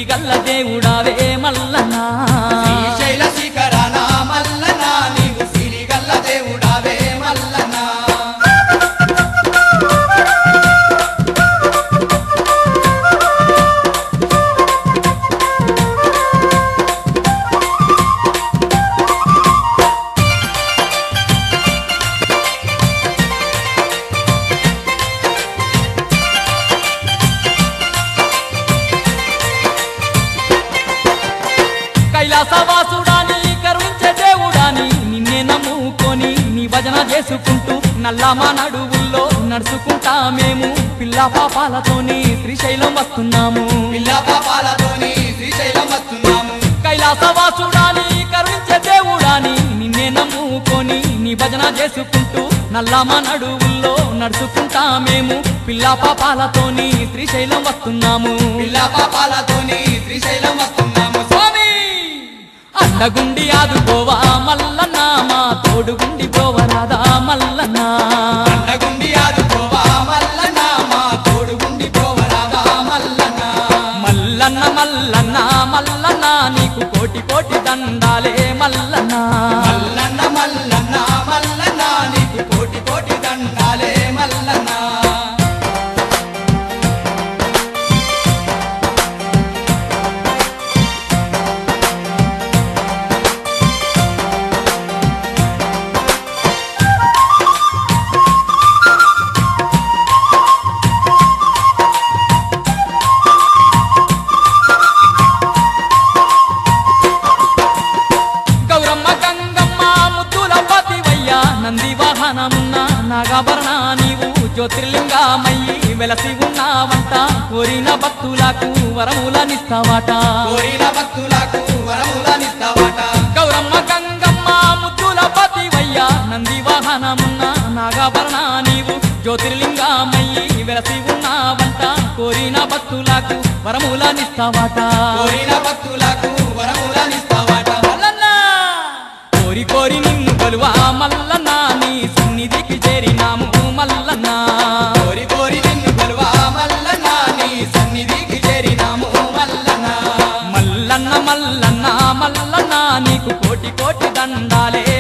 సిరిగల్ల దేవుడావే మల్లన్నా శ్రీశైల శిఖరాన మల్లన నీవు సిరిగల్ల దేవుడావే మల్లన కైలాసవాసుడాని కరుణించే దేవుడాని నిన్నే నమ్ముకొని నీ భజన చేసుకుంటూ నల్లమా నడువుల్లో నడుచుకుంటా మేము పిల్ల పాపాలతోని శ్రీశైలం వస్తున్నాము పిల్ల పాపాలతోని శ్రీశైలం వస్తున్నాము కైలాసవాసుడాని కరుణించే దేవుడాని నిన్నే నమ్ముకొని నీ భజన చేసుకుంటూ నల్లమా నడువుల్లో నడుచుకుంటా మేము పిల్ల పాపాలతోని శ్రీశైలం వస్తున్నాము పిల్ల పాపాలతోని శ్రీశైలం వస్తున్నాము స్వామి అండగుండి ఆదుకోవా మల్లన్న మా తోడుగుండి పోవరాదా మల్లన్న అండగుండి ఆదుకోవా మల్లన మా తోడుగుండి పోవరాదా మల్లన మల్లన్న మల్లన్న మల్లన్న నీకు కోటి కోటి దండాలే మల్లన్న మల్లన్న మల్లన్న మల్లన నీకు కోటి కోటి దండాలే మల్లన గౌరమ్మ గంగమ్మ ముద్దుల పతివయ్య నంది వాహనమున్న నాగాభరణ నీవు జ్యోతిర్లింగమయ్యి వెలసి ఉన్నావంట కోరిన భక్తులకు వరములనిస్తావాట కోరిన భక్తులకు వరములనిస్తావట గౌరమ్మ గంగమ్మ ముద్దుల పతివయ్య నంది వాహనమున్న నాగాభరణ నీవు జ్యోతిర్లింగమయ్యి వెలసి ఉన్నావంట కోరిన భక్తులకు వరములనిస్తావాట కోరిన భక్తులకు వరములనిస్తావట మల్లన్న కోరి కోరి నిన్ను కొలువా మల్లన్న నీ సన్నిధికి చేరినాము మల్లన్న కోరి కోరి నిన్ను కొలువా మల్లన నీ సన్నిధికి చేరినాము మల్లన మల్లన్న మల్లన్న మల్లన్న నీకు కోటి కోటి దండాలే